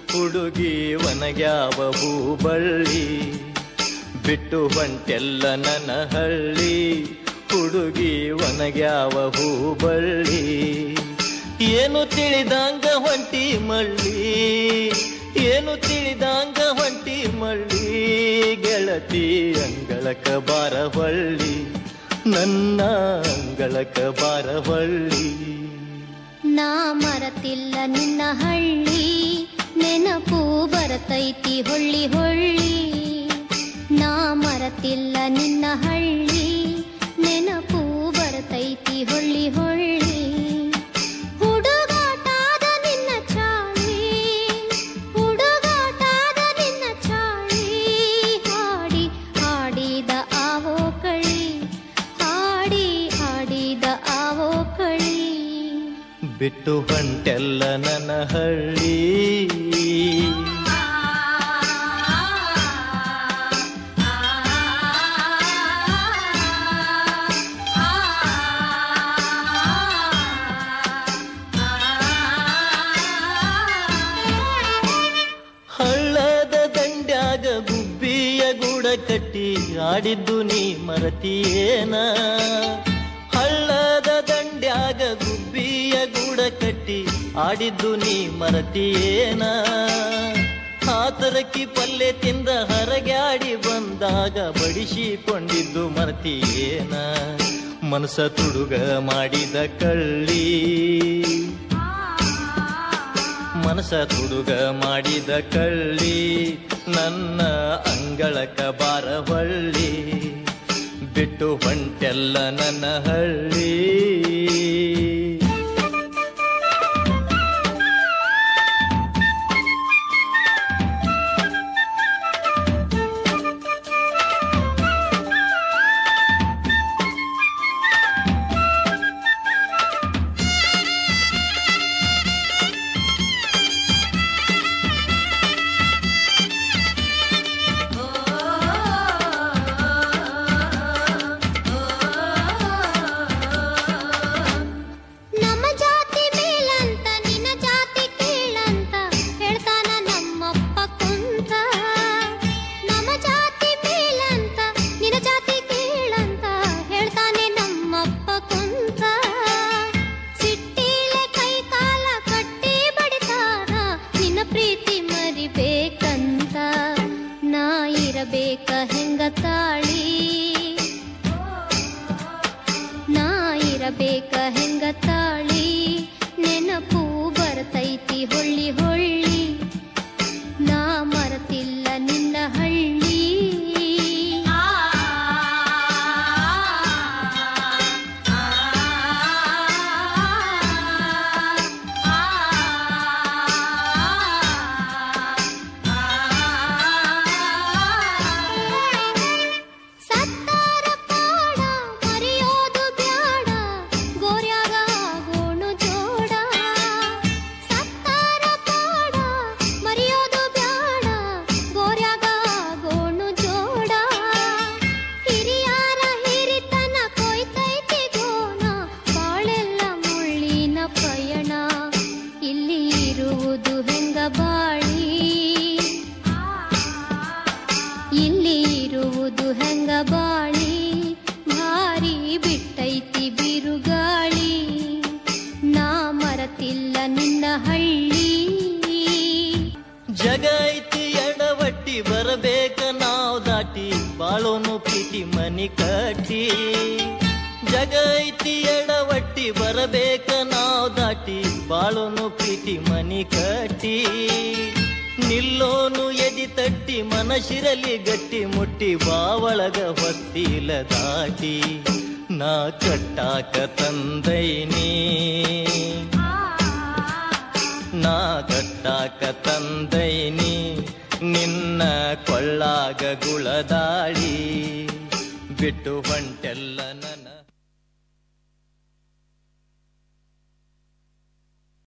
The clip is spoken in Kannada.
ಹುಡುಗಿ ಒನಗ್ಯಾವ ಹೂಬಳ್ಳಿ ಬಿಟ್ಟು ಹೊಂಟೆಲ್ಲ ನನ್ನ ಹಳ್ಳಿ ಹುಡುಗಿ ಒನಗ್ಯಾವ ಹೂಬಳ್ಳಿ ಏನು ತಿಳಿದಂಗ ಹೊಂಟಿ ಮಳ್ಳಿ ಏನು ತಿಳಿದಂಗ ಹೊಂಟಿ ಮಳ್ಳಿ ಗೆಳತಿ ಅಂಗಳಕ ಬಾರ ಹೊಳ್ಳಿ ನನ್ನ ಅಂಗಳಕ ಬಾರ ಹೊಳ್ಳಿ ನಾ ಮರತಿಲ್ಲ ನಿನ್ನ ಹಳ್ಳಿ ನೆನಪು ಬರತೈತಿ ಹೊಳ್ಳಿ ಹೊಳ್ಳಿ ನಾ ಮರತಿಲ್ಲ ನಿನ್ನ ಹಳ್ಳಿ ನೆನಪು ಬರತೈತಿ ಹೊಳ್ಳಿ ಹೊಳ್ಳಿ ಹುಡುಗಾಟಾದ ನಿನ್ನ ಚಾಳಿ ಹುಡುಗಾಟಾದ ನಿನ್ನ ಚಾಳಿ ಹಾಡಿ ಹಾಡಿದ ಆವೋ ಕಳಿ ಹಾಡಿ ಹಾಡಿದ ಆವೋ ಕಳಿ ಬಿಟ್ಟು ಹೊಂಟೆಲ್ಲ ನನ್ನ ಹಳ್ಳಿ ಹಳ್ಳದ ದಂಡ್ಯಾಗ ಗುಬ್ಬಿಯ ಗೂಡ ಕಟ್ಟಿ ಆಡಿದ್ದು ನೀ ಮರತಿಯೇನ ಹಳ್ಳದ ದಂಡ್ಯಾಗ ಗುಬ್ಬಿಯ ಗೂಡ ಕಟ್ಟಿ ಆಡಿದ್ದು ನೀ ಮರತಿಯೇನ ಹಾತರಕ್ಕಿ ಪಲ್ಲೆ ತಿಂದ ಹರಗ್ಯಾಡಿ ಬಂದಾಗ ಬಡಿಸಿಕೊಂಡಿದ್ದು ಮರತಿಯೇನ ಮನಸ ತುಡುಗ ಮಾಡಿದ ಕಳ್ಳಿ ಮನಸ ತುಡುಗ ಮಾಡಿದ ಕಳ್ಳಿ ನನ್ನ ಅಂಗಳಕ ಬಾರ ಹೊಳ್ಳಿ ಬಿಟ್ಟು ಹೊಂಟೆಲ್ಲ ನನ್ನ ಹಳ್ಳಿ ನಮ್ಮ ಜಾತಿ ಮೇಲಂತ ನಿನ್ನ ಜಾತಿ ಕೀಳಂತ ಹೇಳ್ತಾನ ನಮ್ಮಪ್ಪ ಕುಂತ ನಮ್ಮ ಜಾತಿ ಮೇಲಂತ ನಿನ್ನ ಜಾತಿ ಕೀಳಂತ ಹೇಳ್ತಾನೆ ನಮ್ಮಪ್ಪ ಕುಂತ ಸಿಟ್ಟಿಲೆ ಕೈ ಕಾಲ ಕಟ್ಟಿ ಬಡಿತಾನ ನಿನ್ನ ಪ್ರೀತಿ ಮರಿಬೇಕಂತ ನಾ ಇರಬೇಕ ಹೆಂಗ ತಾಳಿ ನಾ ಇರಬೇಕ ಹೆಂಗ ತಾಳಿ ನೆನಪು ಬರ್ತೈತಿ ಹೊಳ್ಳಿ ಹೊಳ್ಳಿ ನಾ ಮರತಿಲ್ಲ ನಿನ್ನ ಹಳ್ಳಿ ಸತ್ತಾರ ಪಾಡ ಮರೆಯೋದು ಬ್ಯಾಡ ಗೋರ್ಯಾಗ ಆಗೋಣು ಜೋಡ ಸತ್ತಾರ ಪಾಡ ಮರೆಯೋದು ಬ್ಯಾಡ ಗೋರ್ಯಾಗ ಆಗೋಣು ಜೋಡ ಹಿರಿಯಾರ ಹಿರಿತನ ಕೊಯ್ತೈತಿ ಗೋಣ ಬಾಳೆಲ್ಲ ಮುಳ್ಳಿನ ಪಯಣ ಇಲ್ಲಿ ಇರುವುದು ಹೆಂಗ ಬಾಳಿ ಇಲ್ಲಿ ಇರುವುದು ಹೆಂಗ ಬಾಳಿ ಭಾರಿ ಬಿಟ್ಟೈತಿ ಬಿರುಗಾಳಿ ನಾ ಮರತಿಲ್ಲ ನಿನ್ನ ಹಳ್ಳಿ ಜಗ ಐತಿ ಎಡವಟ್ಟಿ ಬರಬೇಕ ನಾವ್ ದಾಟಿ ಬಾಳೋನು ಪ್ರೀತಿ ಮನಿ ಕಟ್ಟಿ ಜಗ ಐತಿ ಎಡವಟ್ಟಿ ಬರಬೇಕ ನಾವ್ ದಾಟಿ ಬಾಳೋನು ಪ್ರೀತಿ ಮನಿ ಕಟ್ಟಿ ನಿಲ್ಲೋನು ಎದಿ ತಟ್ಟಿ ಮನಶಿರಲಿ ಗಟ್ಟಿ ಮುಟ್ಟಿ ಬಾವಳಗ ಹೊತ್ತಿಲ ದಾಟಿ ನಾ ಕಟ್ಟಾಕ ತಂದೈನಿ ನಾ ಕಟ್ಟಾಕ ತಂದೈನಿ ನಿನ್ನ ಕೊಳ್ಳಾಗ ಗುಳದಾಡಿ ಬಿಟ್ಟು ಹೊಂಟೆಲ್ಲ ನನ್ನ